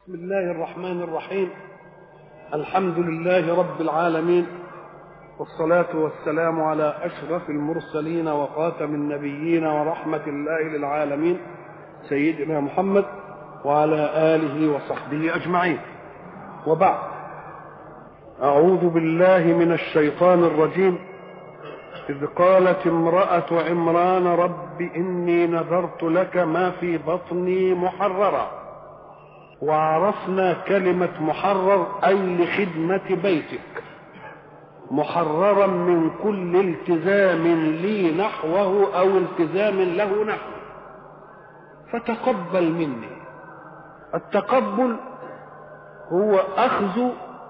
بسم الله الرحمن الرحيم الحمد لله رب العالمين والصلاة والسلام على أشرف المرسلين وخاتم النبيين ورحمة الله للعالمين سيدنا محمد وعلى آله وصحبه أجمعين وبعد أعوذ بالله من الشيطان الرجيم إذ قالت امرأة عمران رب إني نذرت لك ما في بطني محررا وعرفنا كلمة محرر أي لخدمة بيتك محررا من كل التزام لي نحوه أو التزام له نحوه فتقبل مني التقبل هو أخذ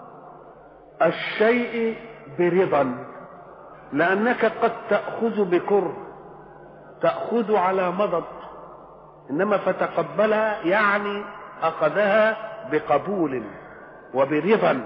الشيء برضا لأنك قد تأخذ بكره تأخذ على مضض إنما فتقبلها يعني أخذها بقبول وبرضا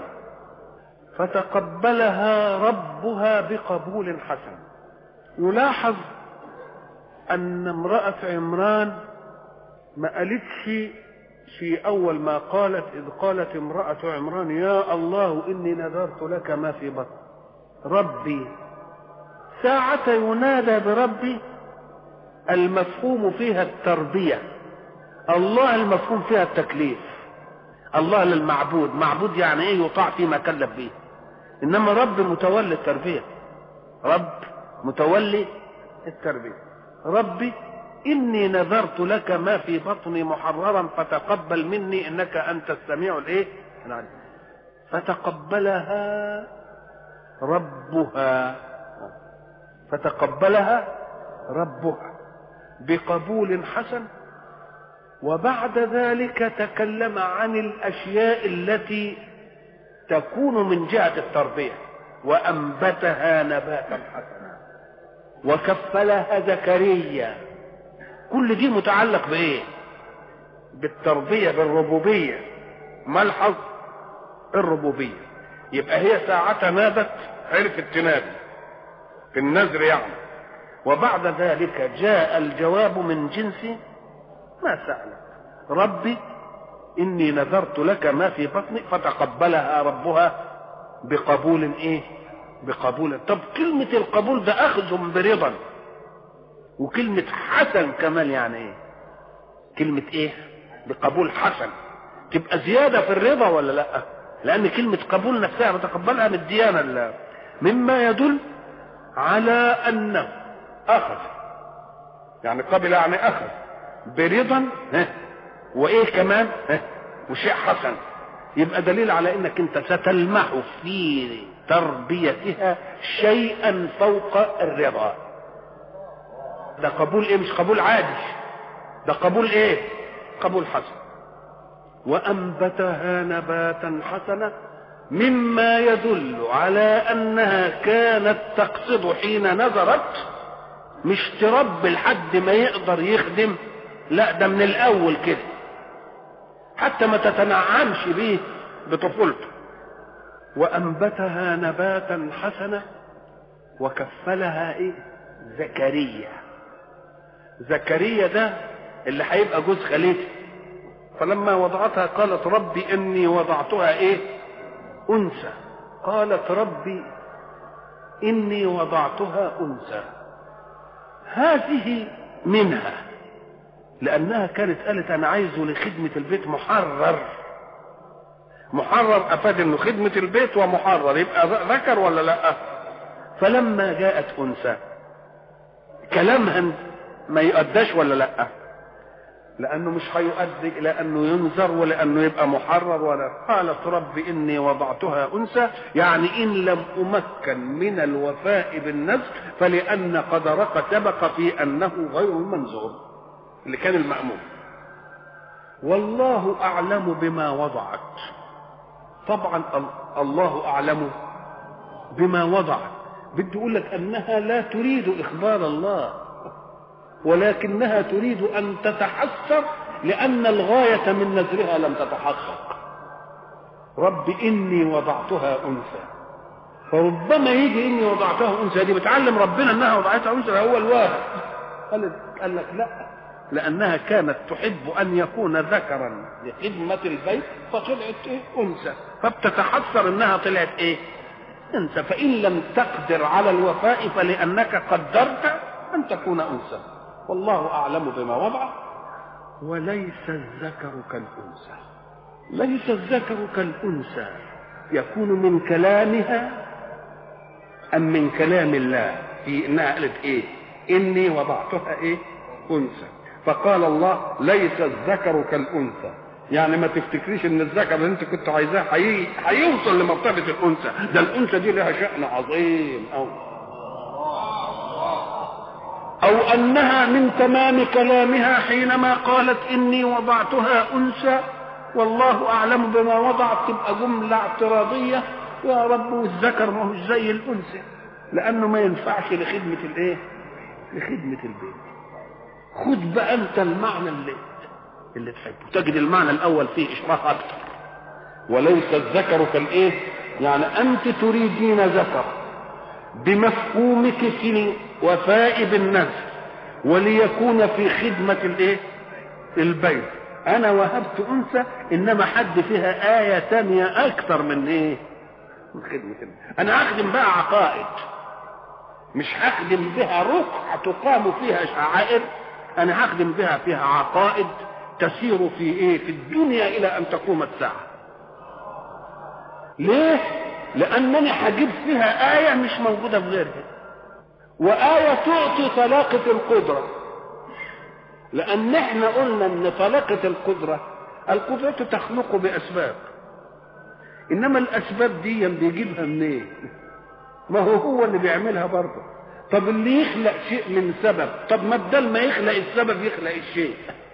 فتقبلها ربها بقبول حسن يلاحظ أن امرأة عمران ما قالتش في أول ما قالت إذ قالت امرأة عمران يا الله إني نذرت لك ما في بطن ربي ساعة ينادى بربي المفهوم فيها التربية الله المفهوم فيها التكليف الله للمعبود معبود يعني ايه يطاع فيما كلف به انما رب متولي التربية رب متولي التربية ربي اني نذرت لك ما في بطني محررا فتقبل مني انك انت السميع الايه فتقبلها ربها فتقبلها ربها بقبول حسن وبعد ذلك تكلم عن الاشياء التي تكون من جهه التربيه وانبتها نباتا حسنا وكفلها زكريا كل دي متعلق بايه بالتربيه بالربوبيه ملحظ الربوبيه يبقى هي ساعتها نادت عرفت تنادي في النذر يعني وبعد ذلك جاء الجواب من جنس ما سألت ربي إني نذرت لك ما في بطني فتقبلها ربها بقبول إيه بقبول طب كلمة القبول ده أخذ برضا وكلمة حسن كمان يعني إيه كلمة إيه بقبول حسن تبقى زيادة في الرضا ولا لا لأن كلمة قبول نفسها بتقبلها من الديانة مما يدل على أنه أخذ يعني قبل يعني أخذ برضا وايه كمان وشيء حسن يبقى دليل على انك انت ستلمح في تربيتها شيئا فوق الرضا ده قبول ايه مش قبول عادي ده قبول ايه قبول حسن وانبتها نباتا حسنا مما يدل على انها كانت تقصد حين نظرت مش تربي لحد ما يقدر يخدم لا ده من الاول كده حتى ما تتنعمش به بطفولته وانبتها نباتا حسنا وكفلها ايه زكريا زكريا ده اللي هيبقى جوز خليفه فلما وضعتها قالت ربي اني وضعتها ايه انثى قالت ربي اني وضعتها انثى هذه منها لانها كانت قالت انا عايزه لخدمه البيت محرر محرر افاد انه خدمه البيت ومحرر يبقى ذكر ولا لا فلما جاءت انثى كلامها ما يؤداش ولا لا لانه مش هيؤدي الى انه ينذر ولا انه يبقى محرر ولا قالت رب اني وضعتها انثى يعني ان لم امكن من الوفاء بالنذر فلان قدرك سبق في انه غير المنذور اللي كان المأمون والله أعلم بما وضعت طبعا الله أعلم بما وضعت بدي أقول لك أنها لا تريد إخبار الله ولكنها تريد أن تتحسر لأن الغاية من نذرها لم تتحقق رب إني وضعتها أنثى فربما يجي إني وضعتها أنثى دي بتعلم ربنا أنها وضعتها أنثى هو الواهب قال قال لك لا لأنها كانت تحب أن يكون ذكرا لخدمة البيت فطلعت إيه؟ أنثى فبتتحسر إنها طلعت إيه؟ أنثى فإن لم تقدر على الوفاء فلأنك قدرت أن تكون أنثى والله أعلم بما وضع وليس الذكر كالأنثى ليس الذكر كالأنثى يكون من كلامها أم من كلام الله في إنها قالت إيه إني وضعتها إيه أنثى فقال الله ليس الذكر كالأنثى يعني ما تفتكريش ان الذكر اللي انت كنت عايزاه هيوصل لمرتبه الانثى ده الانثى دي لها شان عظيم او او انها من تمام كلامها حينما قالت اني وضعتها انثى والله اعلم بما وضعت تبقى جمله اعتراضيه يا رب والذكر ما هوش زي الانثى لانه ما ينفعش لخدمه الايه لخدمه البيت خد بقى انت المعنى اللي اللي تحبه تجد المعنى الاول فيه اشراف اكثر وليس الذكر كالايه يعني انت تريدين ذكر بمفهومك في الوفاء بالنذر وليكون في خدمة الايه البيت انا وهبت انثى انما حد فيها آية تانية اكثر من ايه من خدمة البيت انا اخدم بقى عقائد مش هخدم بها رقعة تقام فيها شعائر انا هخدم بها فيها عقائد تسير في ايه في الدنيا الى ان تقوم الساعه ليه لانني هجيب فيها ايه مش موجوده في غيرها وايه تعطي طلاقه القدره لان احنا قلنا ان طلاقه القدره القدره تخلق باسباب انما الاسباب دي بيجيبها منين ما هو هو اللي بيعملها برضه طب اللي يخلق شيء من سبب طب ما بدل ما يخلق السبب يخلق الشيء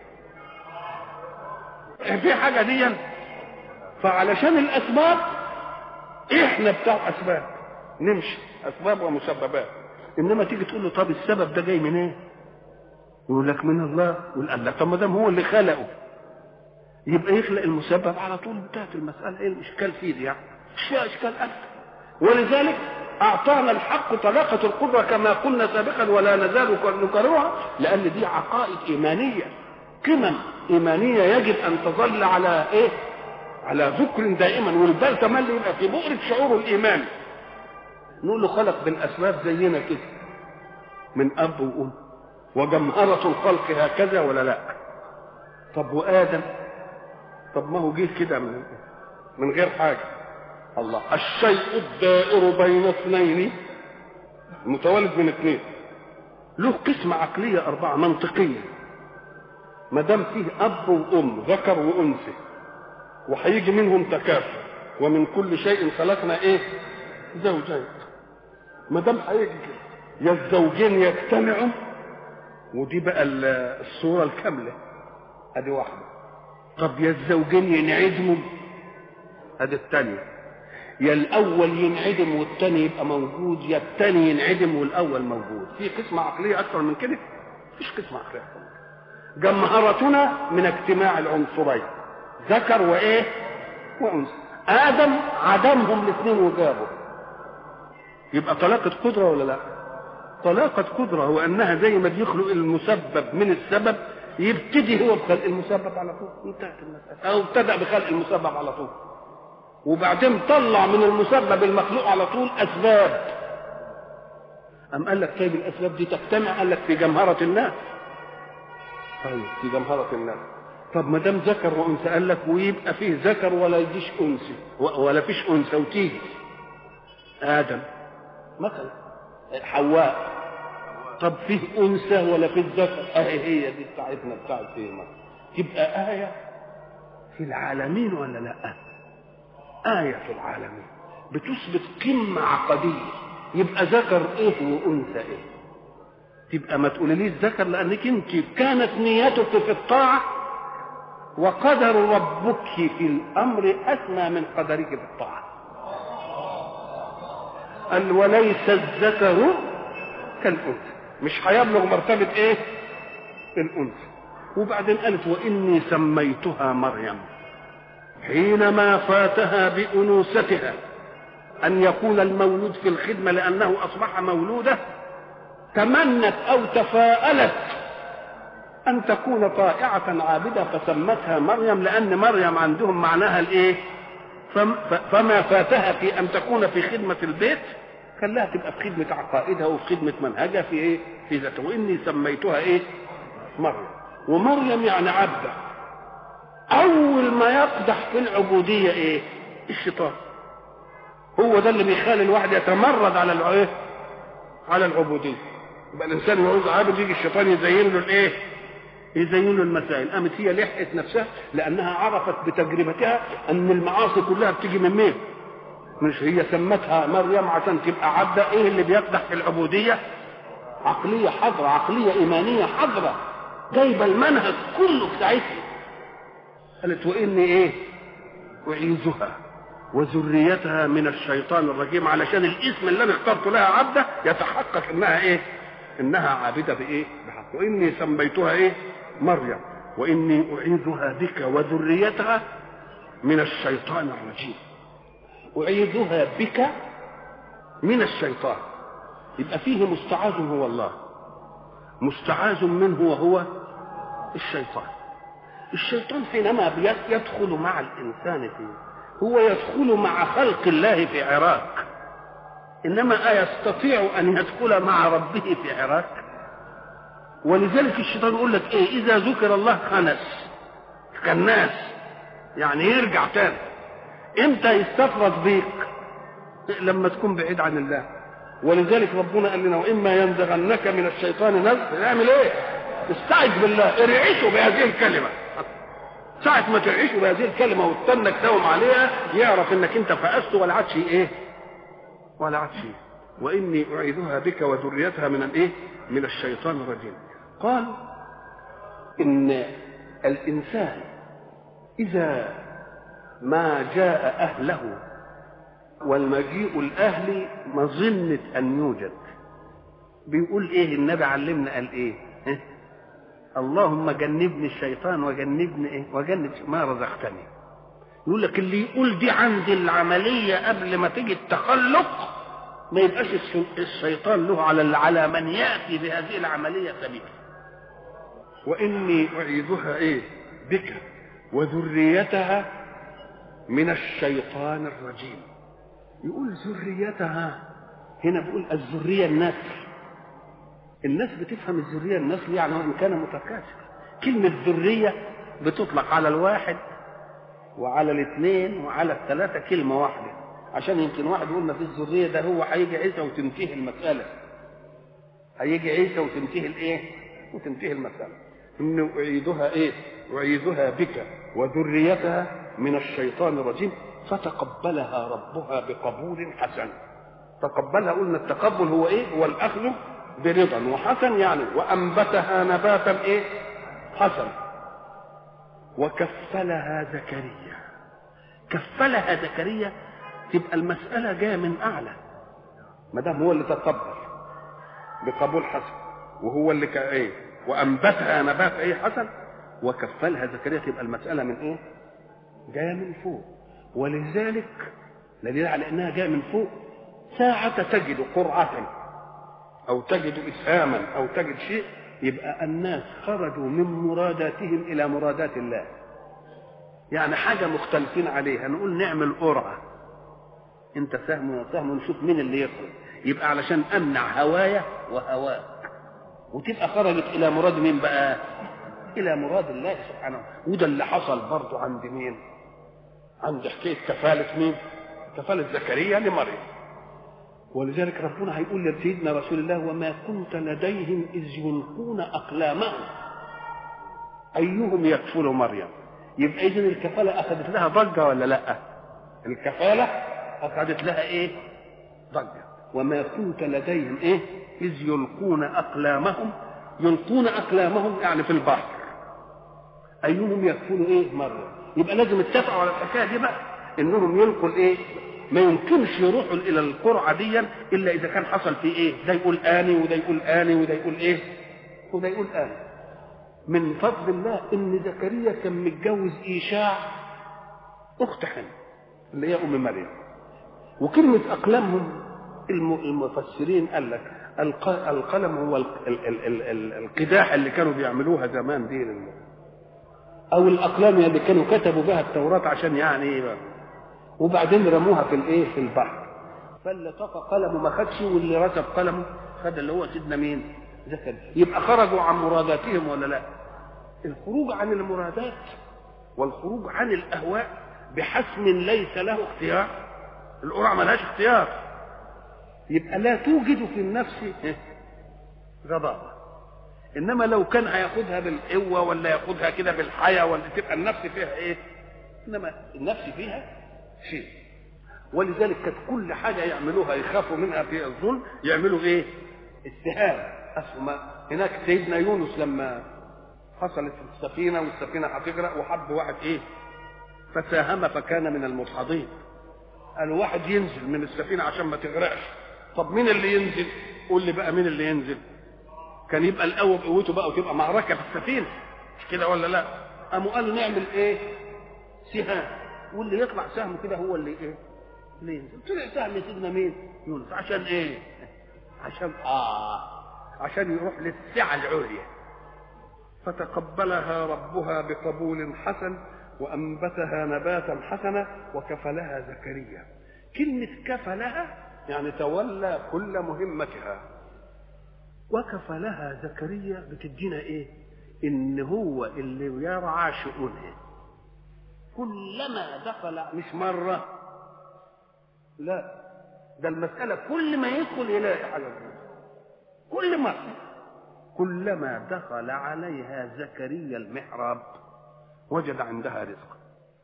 في حاجه دي فعلشان الاسباب احنا بتاع اسباب نمشي اسباب ومسببات انما تيجي تقول له طب السبب ده جاي من ايه يقول لك من الله يقول الله طب ما دام هو اللي خلقه يبقى يخلق المسبب على طول انتهت المساله ايه الاشكال فيه دي يعني مش فيها اشكال ابدا ولذلك اعطانا الحق طلاقه القدره كما قلنا سابقا ولا نزال نكررها لان دي عقائد ايمانيه قمم ايمانيه يجب ان تظل على ايه على ذكر دائما والبال تملي يبقى في بؤرة شعوره الايمان نقول له خلق بالاسباب زينا كده من اب وام وجمهرة الخلق هكذا ولا لا طب وادم طب ما هو جه كده من من غير حاجه الله الشيء الدائر بين اثنين متولد من اثنين له قسمة عقلية أربعة منطقية ما دام فيه اب وام ذكر وانثى وهيجي منهم تكافؤ ومن كل شيء خلقنا ايه زوجين ما دام هيجي كده يا الزوجين يجتمعوا ودي بقى الصوره الكامله ادي واحده طب يا الزوجين ينعدموا ادي الثانيه يا الاول ينعدم والثاني يبقى موجود يا الثاني ينعدم والاول موجود في قسمه عقليه اكثر من كده مفيش قسمه عقليه اكثر من كده جمهرتنا من اجتماع العنصرين ذكر وايه وانثى ادم عدمهم الاثنين وجابوا يبقى طلاقه قدره ولا لا طلاقه قدره هو انها زي ما بيخلق المسبب من السبب يبتدي هو بخلق المسبب على طول انتهت المساله او ابتدا بخلق المسبب على طول وبعدين طلع من المسبب المخلوق على طول اسباب أم قال لك طيب الأسباب دي تجتمع قال لك في جمهرة الناس طيب في جمهرة الناس طب ما دام ذكر وانثى قال لك ويبقى فيه ذكر ولا يجيش انثى ولا فيش انثى وتيجي ادم مثلا حواء طب فيه انثى ولا فيه ذكر اهي هي دي بتاعتنا بتاعت فيه تبقى آية في العالمين ولا لا؟ آية في العالمين بتثبت قمة عقدية يبقى ذكر ايه وانثى ايه؟ تبقى ما تقوليليش ذكر لانك انت كانت نيتك في الطاعه وقدر ربك في الامر اسمى من قدرك في الطاعه قال وليس الذكر كالانثى مش هيبلغ مرتبه ايه الانثى وبعدين قالت واني سميتها مريم حينما فاتها بانوثتها ان يكون المولود في الخدمه لانه اصبح مولوده تمنت او تفاءلت ان تكون طائعه عابده فسمتها مريم لان مريم عندهم معناها الايه فما فاتها في ان تكون في خدمه البيت خلاها تبقى في خدمه عقائدها وفي خدمه منهجها في ايه في ذاته واني سميتها ايه مريم ومريم يعني عبده اول ما يقدح في العبوديه ايه الشيطان هو ده اللي بيخلي الواحد يتمرد على الايه على العبوديه يبقى الانسان يعوز عابد يجي الشيطان يزين له الايه يزين له المسائل قامت هي لحقت نفسها لانها عرفت بتجربتها ان المعاصي كلها بتيجي من مين مش هي سمتها مريم عشان تبقى عبده ايه اللي بيقدح في العبوديه عقليه حضره عقليه ايمانيه حضره جايبه المنهج كله بتاعتها قالت واني ايه اعيذها وذريتها من الشيطان الرجيم علشان الاسم اللي انا اخترته لها عبده يتحقق انها ايه انها عابده بايه بحق واني سميتها ايه مريم واني اعيذها بك وذريتها من الشيطان الرجيم اعيذها بك من الشيطان يبقى فيه مستعاذ هو الله مستعاذ منه وهو الشيطان الشيطان حينما يدخل مع الانسان فيه هو يدخل مع خلق الله في عراك انما أيستطيع ان يدخل مع ربه في عراك ولذلك الشيطان يقول لك ايه اذا ذكر الله خنس كالناس يعني يرجع تاني امتى يستفرد بيك لما تكون بعيد عن الله ولذلك ربنا قال لنا واما ينزغنك من الشيطان نزغ نعمل ايه استعذ بالله ارعشه بهذه الكلمه ساعة ما تعيشوا بهذه الكلمة وتستنك تداوم عليها يعرف انك انت فأست ولا عادش ايه ولا عادش إيه؟ واني اعيذها بك وذريتها من الايه من الشيطان الرجيم قال ان الانسان اذا ما جاء اهله والمجيء الاهلي مظنة ان يوجد بيقول ايه النبي علمنا قال ايه اللهم جنبني الشيطان وجنبني ايه وجنب ما رزقتني يقول لك اللي يقول دي عندي العملية قبل ما تيجي التخلق ما يبقاش الشيطان له على على من يأتي بهذه العملية سبيل وإني أعيذها إيه بك وذريتها من الشيطان الرجيم يقول ذريتها هنا بيقول الذرية النسل الناس بتفهم الذريه النسل يعني وان كان متكاثر كلمه ذريه بتطلق على الواحد وعلى الاثنين وعلى الثلاثه كلمه واحده عشان يمكن واحد يقول ما فيش ذريه ده هو هيجي عيسى وتنتهي المساله هيجي عيسى وتنتهي الايه وتنتهي المساله ان اعيدها ايه اعيدها بك وذريتها من الشيطان الرجيم فتقبلها ربها بقبول حسن تقبلها قلنا التقبل هو ايه هو الاخذ برضا وحسن يعني وأنبتها نباتا إيه حسن وكفلها زكريا كفلها زكريا تبقى المسألة جاية من أعلى ما دام هو اللي تقبل بقبول حسن وهو اللي كان ايه وانبتها نبات ايه حسن وكفلها زكريا تبقى المسألة من ايه جاية من فوق ولذلك دليل على انها جاية من فوق ساعة تجد قرعة او تجد اسهاما او تجد شيء يبقى الناس خرجوا من مراداتهم الى مرادات الله يعني حاجة مختلفين عليها نقول نعمل قرعة انت سهم وسهم ونشوف مين اللي يخرج يبقى علشان امنع هوايا وهواك وتبقى خرجت الى مراد مين بقى الى مراد الله سبحانه وده اللي حصل برضه عند مين عند حكايه كفاله مين كفاله زكريا لمريم ولذلك ربنا هيقول لسيدنا رسول الله وما كنت لديهم إذ يلقون أقلامهم أيهم يكفل مريم يبقى إذن الكفالة أخذت لها ضجة ولا لأ الكفالة أخذت لها إيه ضجة وما كنت لديهم إيه إذ يلقون أقلامهم يلقون أقلامهم يعني في البحر أيهم يكفل إيه مريم يبقى لازم اتفقوا على الحكاية دي بقى إنهم يلقوا الإيه ما يمكنش يروحوا الى القرعه دي الا اذا كان حصل فيه ايه ده يقول اني وده يقول اني وده يقول ايه وده يقول اني من فضل الله ان زكريا كان متجوز ايشاع اخت حنة اللي هي ام مريم وكلمه اقلامهم المفسرين قال لك الق- القلم هو ال- ال- ال- ال- ال- القداح اللي كانوا بيعملوها زمان دي لل- او الاقلام اللي كانوا كتبوا بها التوراه عشان يعني ايه بقى وبعدين رموها في الايه في البحر فاللي طفى قلمه ما خدش واللي رسب قلمه خد اللي هو سيدنا مين زكريا يبقى خرجوا عن مراداتهم ولا لا الخروج عن المرادات والخروج عن الاهواء بحسم ليس له اختيار القرعه ملهاش اختيار يبقى لا توجد في النفس غضاضه انما لو كان هياخدها بالقوه ولا ياخدها كده بالحياه ولا تبقى النفس فيها ايه انما النفس فيها شيء ولذلك كانت كل حاجه يعملوها يخافوا منها في الظلم يعملوا ايه استهانه اسمع هناك سيدنا يونس لما حصلت السفينه والسفينه هتغرق وحب واحد ايه فساهم فكان من المدحضين قالوا واحد ينزل من السفينه عشان ما تغرقش طب مين اللي ينزل قول لي بقى مين اللي ينزل كان يبقى القوه بقوته بقى وتبقى معركه في السفينه مش كده ولا لا قاموا قالوا نعمل ايه سهام واللي يطلع سهم كده هو اللي ايه اللي ينزل طلع سهم سيدنا مين يونس عشان ايه عشان اه عشان يروح للسعه العليا فتقبلها ربها بقبول حسن وانبتها نباتا حسنا وكفلها زكريا كلمه كفلها يعني تولى كل مهمتها وكفلها زكريا بتدينا ايه ان هو اللي يرعى شؤونها كلما دخل مش مره لا ده المساله كل ما يدخل يلاقي حاجه جديدة. كل مره كلما دخل عليها زكريا المحراب وجد عندها رزقا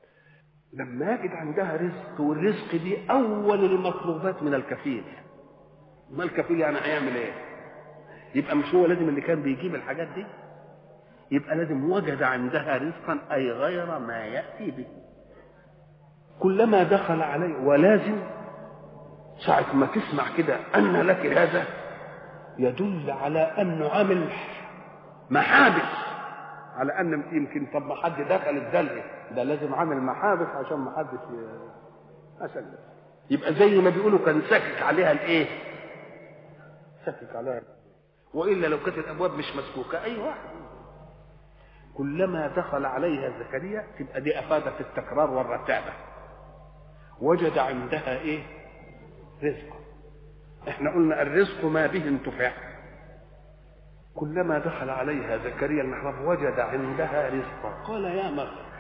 لما يجد عندها رزق والرزق دي اول المطلوبات من الكفيل ما الكفيل يعني هيعمل ايه يبقى مش هو لازم اللي كان بيجيب الحاجات دي يبقى لازم وجد عندها رزقا اي غير ما ياتي به كلما دخل عليه ولازم ساعة ما تسمع كده أن لك هذا يدل على أنه عامل محابس على أن يمكن طب ما حد دخل الدلة ده لازم عامل محابس عشان ما حدش ي- عشان يبقى زي ما بيقولوا كان ساكك عليها الايه؟ ساكك عليها والا لو كانت الابواب مش مسكوكه اي واحد كلما دخل عليها زكريا تبقى دي افادت التكرار والرتابه وجد عندها ايه رزقا احنا قلنا الرزق ما به انتفع كلما دخل عليها زكريا المحراب وجد عندها رزقا قال يا مريم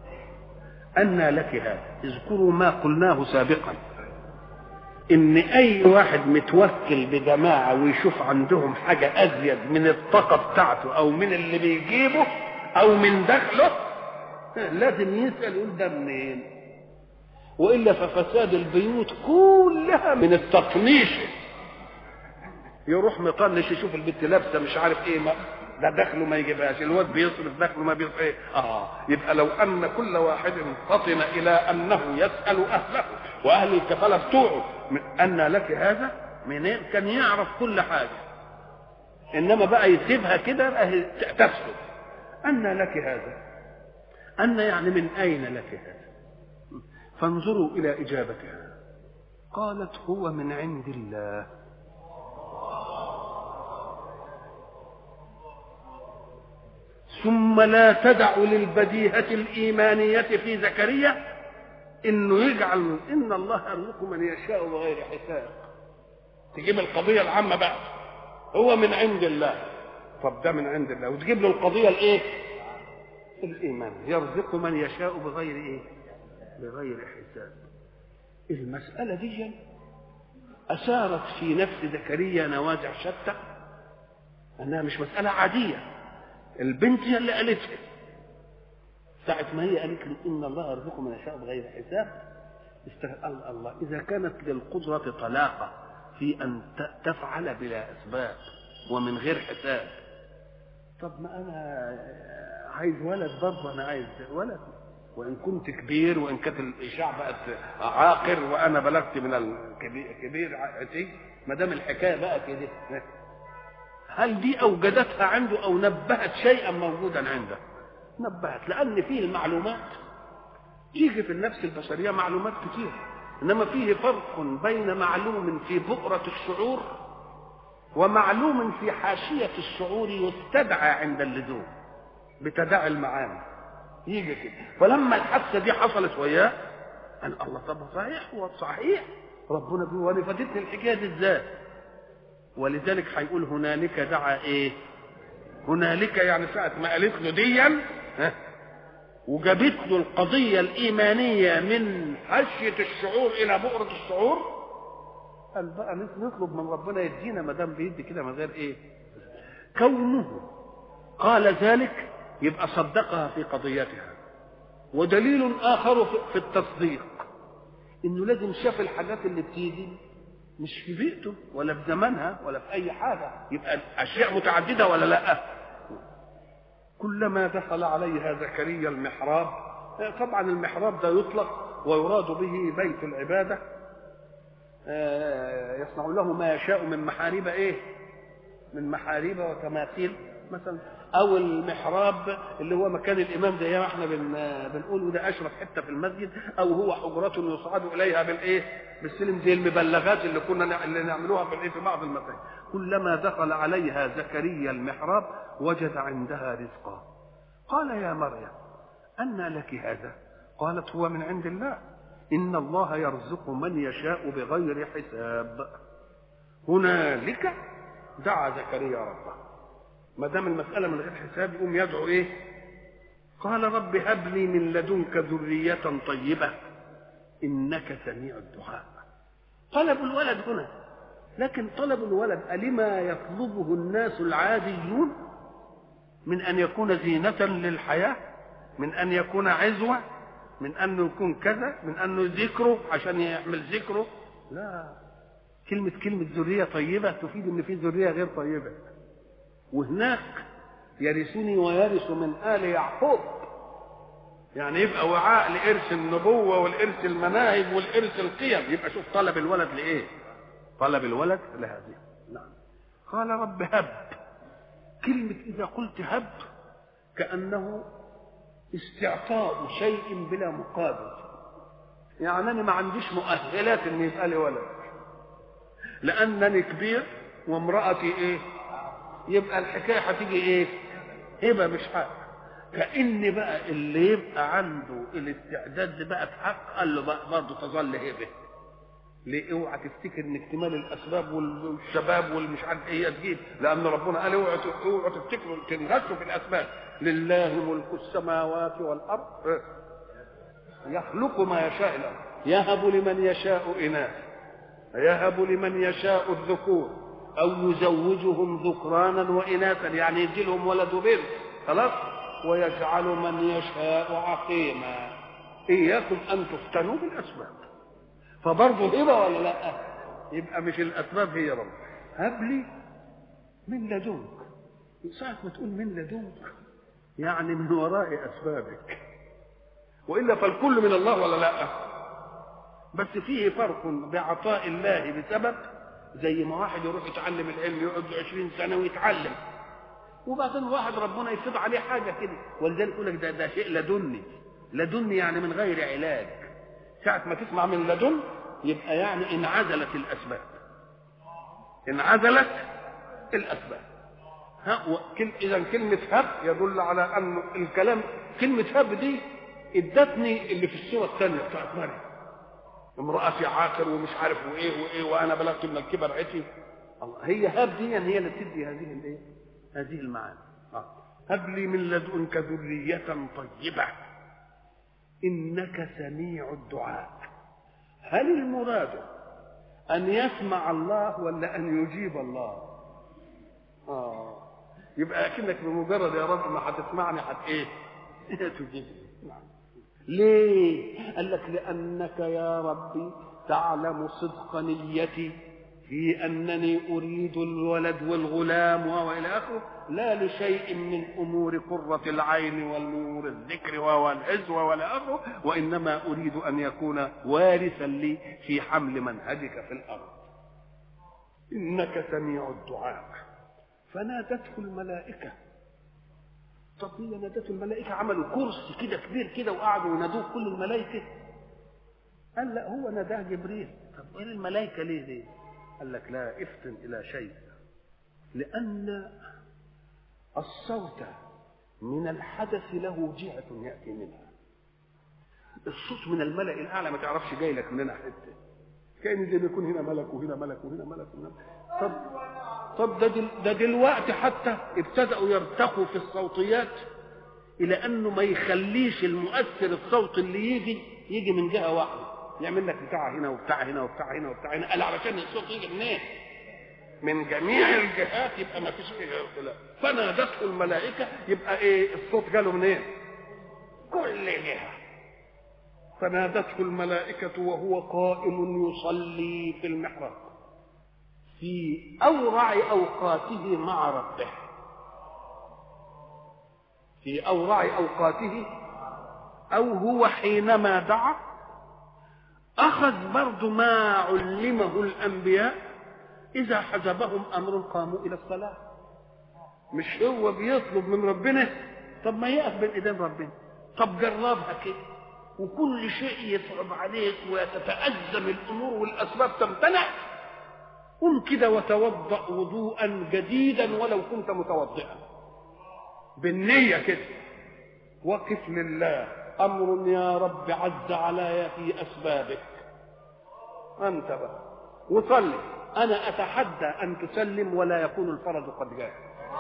أنى لك هذا اذكروا ما قلناه سابقا ان اي واحد متوكل بجماعه ويشوف عندهم حاجه ازيد من الطاقه بتاعته او من اللي بيجيبه او من دخله لازم يسال يقول ده منين والا ففساد البيوت كلها من التطنيش يروح مطنش يشوف البنت لابسه مش عارف ايه ما ده دخله ما يجيبهاش الواد بيصرف دخله ما بيصرف ايه اه يبقى لو ان كل واحد فطن الى انه يسال اهله واهل الكفاله بتوعه من ان لك هذا منين كان يعرف كل حاجه انما بقى يسيبها كده بقى تفسد ان لك هذا ان يعني من اين لك هذا فانظروا الى اجابتها قالت هو من عند الله ثم لا تدع للبديهة الإيمانية في زكريا إنه يجعل إن الله يرزق من يشاء بغير حساب تجيب القضية العامة بقى هو من عند الله طب ده من عند الله وتجيب له القضية الإيه؟ الإيمان يرزق من يشاء بغير إيه؟ بغير حساب المسألة دي أثارت في نفس زكريا نوازع شتى أنها مش مسألة عادية البنت هي اللي قالتها ساعة ما هي قالت له إن الله يرزق من يشاء بغير حساب استغفر الله إذا كانت للقدرة طلاقة في أن تفعل بلا أسباب ومن غير حساب طب ما أنا عايز ولد برضه أنا عايز ولد وإن كنت كبير وإن كانت الإشاع بقت عاقر وأنا بلغت من الكبير عتي ما دام الحكاية بقى كده هل دي اوجدتها عنده او نبهت شيئا موجودا عنده نبهت لان فيه المعلومات تيجي في النفس البشريه معلومات كتير انما فيه فرق بين معلوم في بؤره الشعور ومعلوم في حاشية الشعور يستدعى عند اللزوم بتداعي المعاني يجي كده فلما الحادثة دي حصلت وياه قال الله طب صحيح هو صحيح ربنا بيقول وانا فاتتني الحكايه دي ازاي ولذلك هيقول هنالك دعا ايه هنالك يعني ساعة ما قالت له ديا ها وجابت له القضية الإيمانية من حشية الشعور إلى بؤرة الشعور قال بقى نطلب من ربنا يدينا ما دام بيدي كده من غير إيه كونه قال ذلك يبقى صدقها في قضيتها ودليل آخر في التصديق إنه لازم شاف الحاجات اللي بتيجي مش في بيئته ولا في زمانها ولا في أي حاجة يبقى أشياء متعددة ولا لأ كلما دخل عليها زكريا المحراب طبعا المحراب ده يطلق ويراد به بيت العبادة يصنع له ما يشاء من محاريب ايه من محاريب وتماثيل مثلا او المحراب اللي هو مكان الامام زي ما احنا بن بنقول وده اشرف حته في المسجد او هو حجرات يصعد اليها بالايه بالسلم زي المبلغات اللي كنا اللي نعملوها في الايه في بعض المساجد كلما دخل عليها زكريا المحراب وجد عندها رزقا قال يا مريم أنى لك هذا قالت هو من عند الله إن الله يرزق من يشاء بغير حساب هنالك دعا زكريا ربه ما دام المسألة من غير حساب يقوم يدعو إيه قال رب هب لي من لدنك ذرية طيبة إنك سميع الدعاء طلب الولد هنا لكن طلب الولد ألما يطلبه الناس العاديون من أن يكون زينة للحياة من أن يكون عزوة من أنه يكون كذا من أنه ذكره عشان يعمل ذكره لا كلمة كلمة ذرية طيبة تفيد أن في ذرية غير طيبة وهناك يرثني ويرث من آل يعقوب يعني يبقى وعاء لإرث النبوة والإرث المناهج والإرث القيم يبقى شوف طلب الولد لإيه طلب الولد لهذه نعم قال رب هب كلمة إذا قلت هب كأنه استعطاء شيء بلا مقابل يعني أنا ما عنديش مؤهلات إن يبقى لي ولد لأنني كبير وامرأتي إيه يبقى الحكاية هتيجي إيه هبة مش حق كأن بقى اللي يبقى عنده الاستعداد بقى في حق قال له بقى برضه تظل هبه ليه اوعى تفتكر ان اكتمال الاسباب والشباب والمش عارف ايه تجيب لان ربنا قال اوعى اوعى تفتكروا تنغشوا في الاسباب لله ملك السماوات والارض يخلق ما يشاء الارض يهب لمن يشاء اناث يهب لمن يشاء الذكور او يزوجهم ذكرانا واناثا يعني يدي لهم ولد وبنت خلاص ويجعل من يشاء عقيما اياكم ان تفتنوا بالاسباب فبرضه هبه ولا لا يبقى مش الاسباب هي رب هب لي من لدنك ساعة ما تقول من لدنك يعني من وراء اسبابك والا فالكل من الله ولا لا بس فيه فرق بعطاء الله بسبب زي ما واحد يروح يتعلم العلم يقعد 20 سنه ويتعلم وبعدين واحد ربنا يفرض عليه حاجه كده ولذلك يقول لك ده ده شيء لدني لدني يعني من غير علاج ساعة ما تسمع من لدن يبقى يعني انعزلت الأسباب انعزلت الأسباب ها وكل إذا كلمة هب يدل على أن الكلام كلمة هب دي ادتني اللي في السورة الثانية بتاعت مريم امرأتي عاقر ومش عارف وإيه وإيه وأنا بلغت من الكبر عتي الله هي هب دي هي اللي تدي هذه الايه؟ هذه المعاني هب لي من لدنك ذرية طيبة إنك سميع الدعاء هل المراد أن يسمع الله ولا أن يجيب الله آه يبقى أكنك بمجرد يا رب ما هتسمعني حت إيه تجيبني ليه قال لك لأنك يا ربي تعلم صدق نيتي في أنني أريد الولد والغلام وإلى آخره لا لشيء من أمور قرة العين والأمور الذكر والعزوة ولا آخره وإنما أريد أن يكون وارثا لي في حمل منهجك في الأرض إنك سميع الدعاء فنادته الملائكة طب هي نادته الملائكة عملوا كرسي كده كبير كده وقعدوا ينادوه كل الملائكة قال لا هو ناداه جبريل طب وين الملائكة ليه دي قال لك لا افتن إلى شيء لأن الصوت من الحدث له جهة يأتي منها الصوت من الملأ الأعلى ما تعرفش جاي لك منين حتة كأن زي ما يكون هنا ملك وهنا ملك وهنا ملك وهنا طب طب ده دل ده دلوقتي حتى ابتدأوا يرتقوا في الصوتيات إلى أنه ما يخليش المؤثر الصوت اللي يجي يجي من جهة واحدة يعمل لك بتاع هنا وبتاع هنا وبتاع هنا وبتاع هنا قال علشان الصوت يجي منين؟ من جميع الجهات يبقى ما فيش فيها اختلاف فنادته الملائكة يبقى ايه الصوت جاله منين؟ كل جهة فنادته الملائكة وهو قائم يصلي في المحراب في أورع أوقاته مع ربه في أورع أوقاته أو هو حينما دعا أخذ برضو ما علمه الأنبياء إذا حجبهم أمر قاموا إلى الصلاة مش هو بيطلب من ربنا طب ما يقف بين إيدين ربنا طب جربها كده وكل شيء يصعب عليك وتتأزم الأمور والأسباب تمتنع قم كده وتوضأ وضوءا جديدا ولو كنت متوضئا بالنية كده وقف لله أمر يا رب عز علي في أسبابك أنت بقى وصلي أنا أتحدى أن تسلم ولا يكون الفرج قد جاء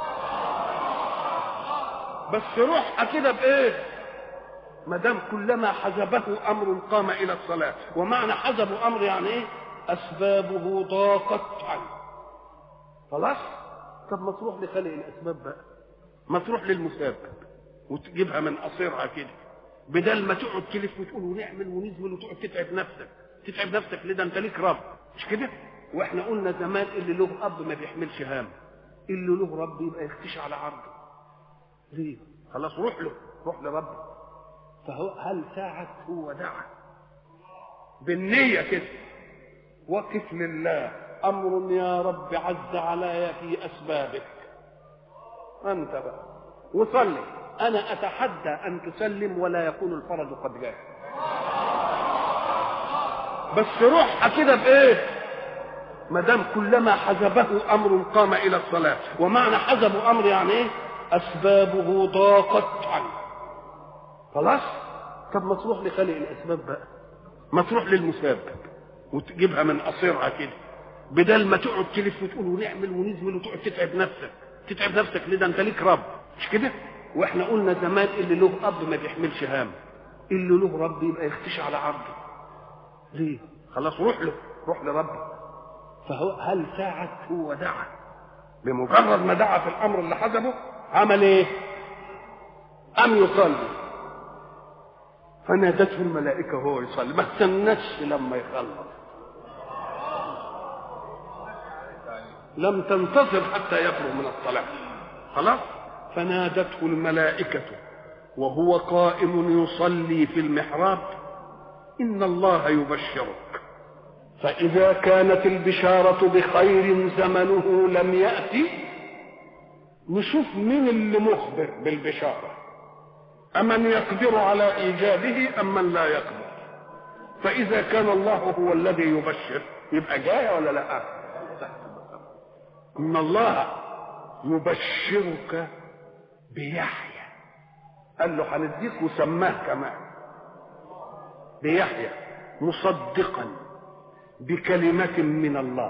بس روح كده بإيه ما دام كلما حجبه أمر قام إلى الصلاة ومعنى حجب أمر يعني إيه أسبابه ضاقت عنه خلاص طب ما تروح لخلق الأسباب بقى ما تروح للمسبب وتجيبها من قصيرها كده بدل ما تقعد تلف وتقول ونعمل ونزمل وتقعد تتعب نفسك تتعب نفسك ليه ده انت ليك رب مش كده واحنا قلنا زمان اللي له اب ما بيحملش هام اللي له رب يبقى يختشي على عرضه ليه خلاص روح له روح لربه فهو هل ساعة هو دعا بالنية كده وقف لله أمر يا رب عز علي في أسبابك أنت بقى وصلي أنا أتحدى أن تسلم ولا يكون الفرج قد جاء بس روح كده بإيه ما دام كلما حجبه أمر قام إلى الصلاة ومعنى حجب أمر يعني إيه أسبابه ضاقت عنه خلاص طب ما تروح لخلق الأسباب بقى ما تروح للمسبب وتجيبها من قصيرها كده بدل ما تقعد تلف وتقول ونعمل ونزمل وتقعد تتعب نفسك تتعب نفسك ليه ده انت ليك رب مش كده واحنا قلنا زمان اللي له اب ما بيحملش هام اللي له رب يبقى يختشي على عرضه ليه خلاص روح له روح لربه فهو هل ساعة هو دعا بمجرد ما دعا في الامر اللي حسبه عمل ايه ام يصلي فنادته الملائكة وهو يصلي ما استناش لما يخلص لم تنتظر حتى يفرغ من الصلاة خلاص فنادته الملائكة وهو قائم يصلي في المحراب إن الله يبشرك فإذا كانت البشارة بخير زمنه لم يأتي نشوف مين اللي مخبر بالبشارة أمن يقدر على إيجابه أم من لا يقدر فإذا كان الله هو الذي يبشر يبقى جاي ولا لا إن الله يبشرك بيحيى قال له هنديك وسماه كمان بيحيى مصدقا بكلمة من الله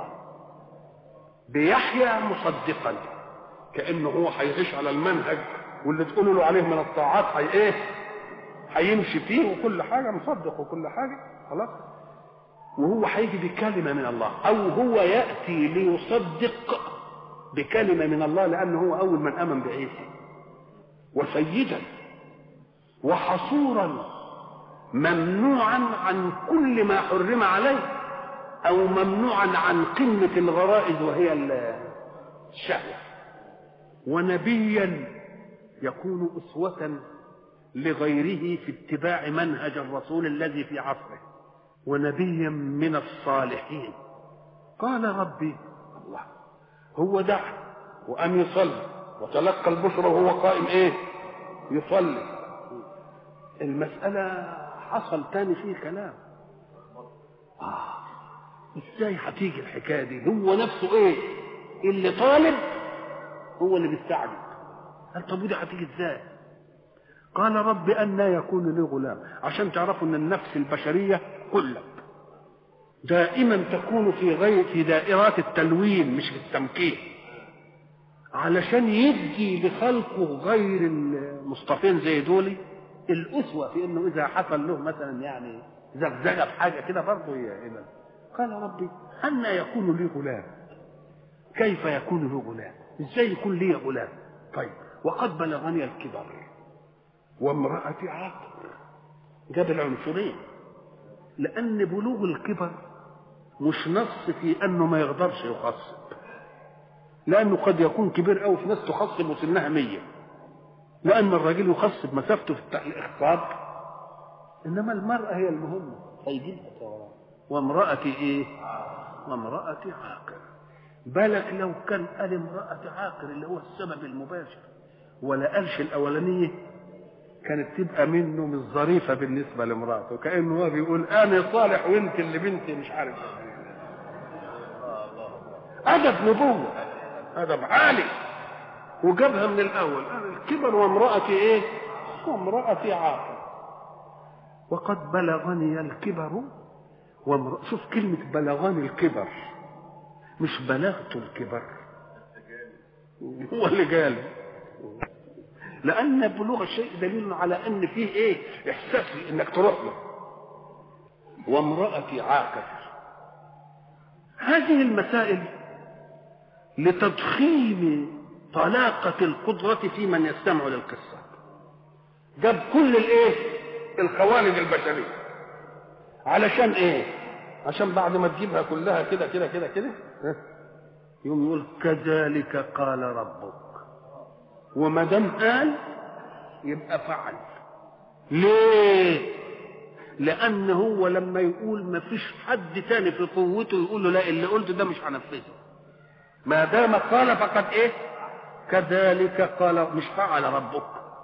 بيحيى مصدقا كأنه هو هيعيش على المنهج واللي تقولوا له عليه من الطاعات هي ايه هيمشي فيه وكل حاجة مصدق وكل حاجة خلاص وهو هيجي بكلمة من الله أو هو يأتي ليصدق بكلمة من الله لأنه هو أول من آمن بعيسى وسيدا وحصورا ممنوعا عن كل ما حرم عليه أو ممنوعا عن قمة الغرائز وهي الشهوة ونبيا يكون أسوة لغيره في اتباع منهج الرسول الذي في عصره ونبيا من الصالحين قال ربي الله هو دعا وأن يصلي وتلقى البشرى وهو قائم ايه يصلي المسألة حصل تاني فيه كلام آه ازاي هتيجي الحكاية دي هو نفسه ايه اللي طالب هو اللي بيستعجل قال طب ودي هتيجي ازاي قال رب أن يكون لي غلام عشان تعرفوا ان النفس البشرية كلها دائما تكون في غير في دائرات التلوين مش في التمكين علشان يدي لخلقه غير المصطفين زي دول الأسوة في انه اذا حصل له مثلا يعني زغزغه في حاجه كده برضه يبقى قال ربي أن يكون لي غلام كيف يكون لي غلام ازاي يكون لي غلام طيب وقد بلغني الكبر وامرأتي عاقر جاب العنصرين لأن بلوغ الكبر مش نص في أنه ما يقدرش يخصب لأنه قد يكون كبير أوي في ناس تخصب وسنها مية لأن الراجل يخصب مسافته في الإخصاب إنما المرأة هي المهمة هيجيبها ثورات وامرأتي إيه؟ وامرأتي عاقر بالك لو كان قال امرأة عاقر اللي هو السبب المباشر ولا قالش الأولانية كانت تبقى منه مش ظريفة بالنسبة لمراته كأنه هو بيقول أنا صالح وأنت اللي بنتي مش عارف أدب نبوة أدب عالي وجابها من الأول قال الكبر وامرأتي إيه؟ وامرأتي عاقر وقد بلغني الكبر وامرأ شوف كلمة بلغني الكبر مش بلغت الكبر هو اللي قال لأن بلوغ الشيء دليل على أن فيه إيه إحساس إنك تروح له وامرأتي عاقر هذه المسائل لتضخيم طلاقة القدرة في من يستمع للقصة جاب كل الايه الخوالد البشرية علشان ايه عشان بعد ما تجيبها كلها كده كده كده كده يوم يقول كذلك قال ربك وما دام قال يبقى فعل ليه لان هو لما يقول ما فيش حد تاني في قوته يقول له لا اللي قلته ده مش هنفذه ما دام قال فقد ايه كذلك قال مش فعل ربك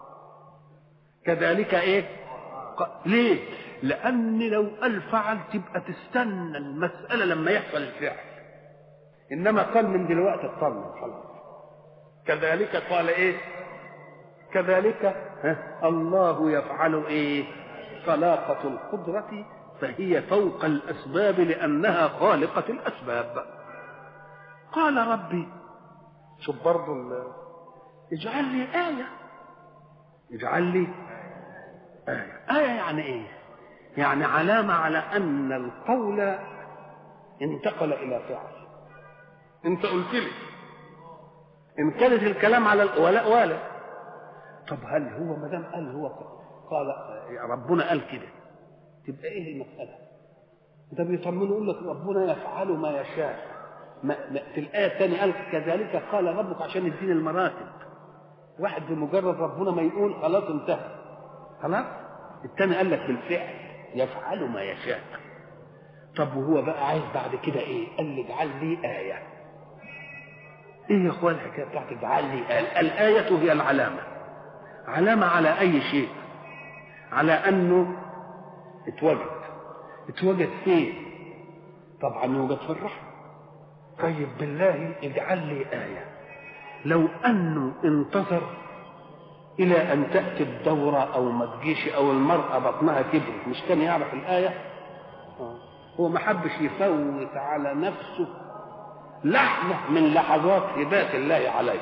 كذلك ايه ليه لان لو قال فعل تبقى تستنى المساله لما يحصل الفعل انما قال من دلوقتي اطمن خلاص كذلك قال ايه كذلك ها الله يفعل ايه طلاقة القدرة فهي فوق الأسباب لأنها خالقة الأسباب قال ربي شوف برضه اجعل لي آية اجعل لي آية آية يعني إيه؟ يعني علامة على أن القول انتقل إلى فعل أنت قلت لي إن كانت الكلام على ولا ولا طب هل هو ما دام قال هو قال ربنا قال كده تبقى إيه المسألة؟ ده بيطمنه يقول لك ربنا يفعل ما يشاء ما ما في الآية الثانية قال كذلك قال ربك عشان الدين المراتب واحد بمجرد ربنا ما يقول خلاص انتهى خلاص الثاني قال لك بالفعل يفعل ما يشاء طب وهو بقى عايز بعد كده ايه قال لي اجعل لي آية ايه يا اخوان الحكايه بتاعت اجعل لي آية الآية هي العلامة علامة على أي شيء على أنه اتوجد اتوجد فين طبعا يوجد في الرحمة طيب بالله اجعل لي آية لو أنه انتظر إلى أن تأتي الدورة أو ما تجيش أو المرأة بطنها كبرت مش كان يعرف الآية هو ما حبش يفوت على نفسه لحظة من لحظات هبات الله عليه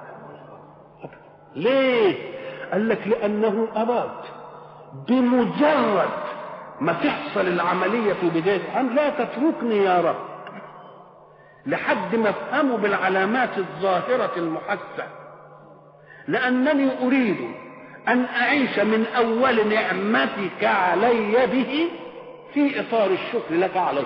ليه قال لك لأنه أراد بمجرد ما تحصل العملية في بداية أن لا تتركني يا رب لحد ما افهمه بالعلامات الظاهرة المحسة لأنني أريد أن أعيش من أول نعمتك علي به في إطار الشكر لك عليه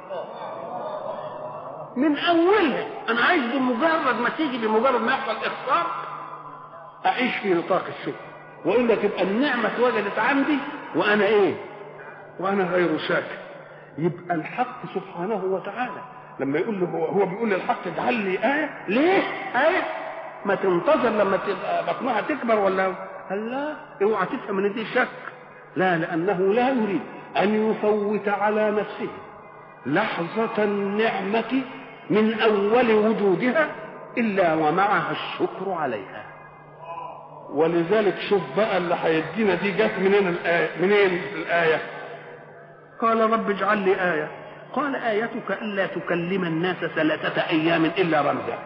من أولها أنا عايز بمجرد ما تيجي بمجرد ما يحصل إخفاق أعيش في نطاق الشكر وإلا تبقى النعمة اتوجدت عندي وأنا إيه؟ وأنا غير شاكر يبقى الحق سبحانه وتعالى لما يقول له هو, هو بيقول للحق اجعل لي آية ليه؟ آية ما تنتظر لما تبقى بطنها تكبر ولا قال لا اوعى تفهم ان دي شك لا لأنه لا يريد أن يفوت على نفسه لحظة النعمة من أول وجودها إلا ومعها الشكر عليها ولذلك شوف بقى اللي هيدينا دي جت منين الآية منين الآية قال رب اجعل لي آية قال آيتك ألا تكلم الناس ثلاثة أيام إلا رمزا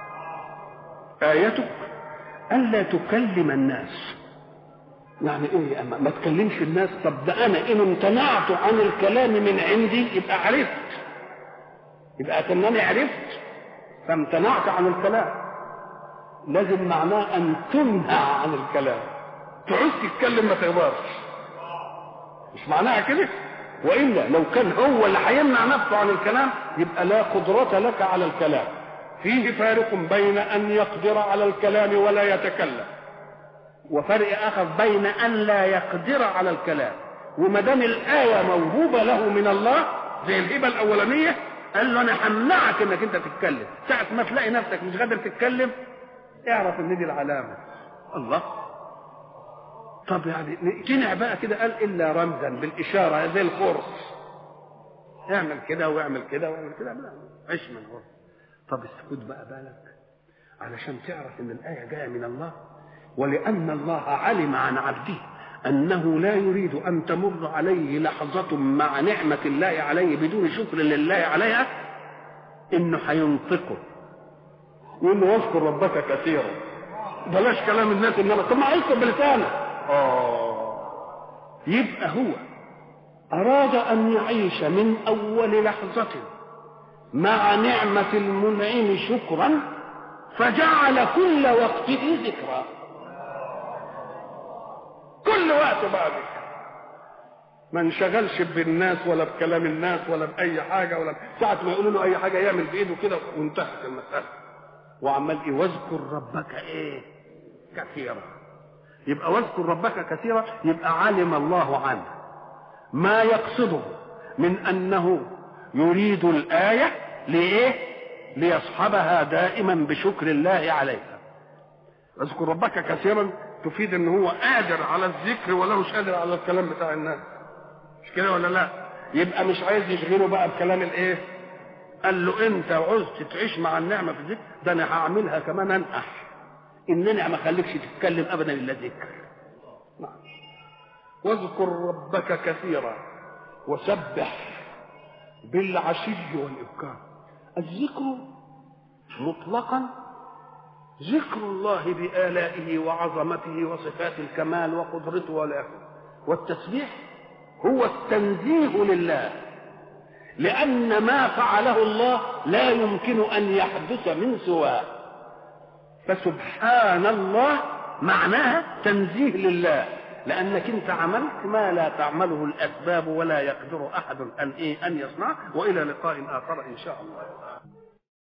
آيتك ألا تكلم الناس يعني ايه اما ما تكلمش الناس طب ده انا ان امتنعت عن الكلام من عندي يبقى عرفت يبقى كانني عرفت فامتنعت عن الكلام لازم معناه ان تنهى عن الكلام تعوز تتكلم ما تقدرش مش معناها كده والا لو كان هو اللي هيمنع نفسه عن الكلام يبقى لا قدرة لك على الكلام فيه فارق بين ان يقدر على الكلام ولا يتكلم وفرق اخر بين ان لا يقدر على الكلام وما دام الايه موهوبه له من الله زي الهبه الاولانيه قال له انا همنعك انك انت تتكلم ساعه ما تلاقي نفسك مش قادر تتكلم اعرف ان دي العلامه الله طب يعني نقتنع بقى كده قال الا رمزا بالاشاره زي الخرس اعمل كده واعمل كده واعمل كده لا عيش من هو طب السكوت بقى بالك علشان تعرف ان الايه جايه من الله ولأن الله علم عن عبده أنه لا يريد أن تمر عليه لحظة مع نعمة الله عليه بدون شكر لله عليها إنه هينطقه يقول له واذكر ربك كثيرا بلاش كلام الناس إنما طب ما هيذكر بلسانه اه يبقى هو أراد أن يعيش من أول لحظة مع نعمة المنعم شكرا فجعل كل وقته ذكرى كل وقت بقى ذكر ما انشغلش بالناس ولا بكلام الناس ولا باي حاجه ولا ساعه ما يقولوا له اي حاجه يعمل بايده كده وانتهت المساله وعمال ايه واذكر ربك ايه كثيرا يبقى واذكر ربك كثيرا يبقى علم الله عنه ما يقصده من انه يريد الايه لايه ليصحبها دائما بشكر الله عليها اذكر ربك كثيرا تفيد ان هو قادر على الذكر ولا مش قادر على الكلام بتاع الناس مش كده ولا لا يبقى مش عايز يشغله بقى بكلام الايه قال له انت عوزت تعيش مع النعمه في الذكر ده انا هعملها كمان انقح انني ما اخليكش تتكلم ابدا الا ذكر نعم واذكر ربك كثيرا وسبح بالعشي والابكار الذكر مطلقا ذكر الله بآلائه وعظمته وصفات الكمال وقدرته والآخر والتسبيح هو التنزيه لله لأن ما فعله الله لا يمكن أن يحدث من سواه فسبحان الله معناها تنزيه لله لأنك أنت عملت ما لا تعمله الأسباب ولا يقدر أحد أن إيه أن يصنع وإلى لقاء آخر إن شاء الله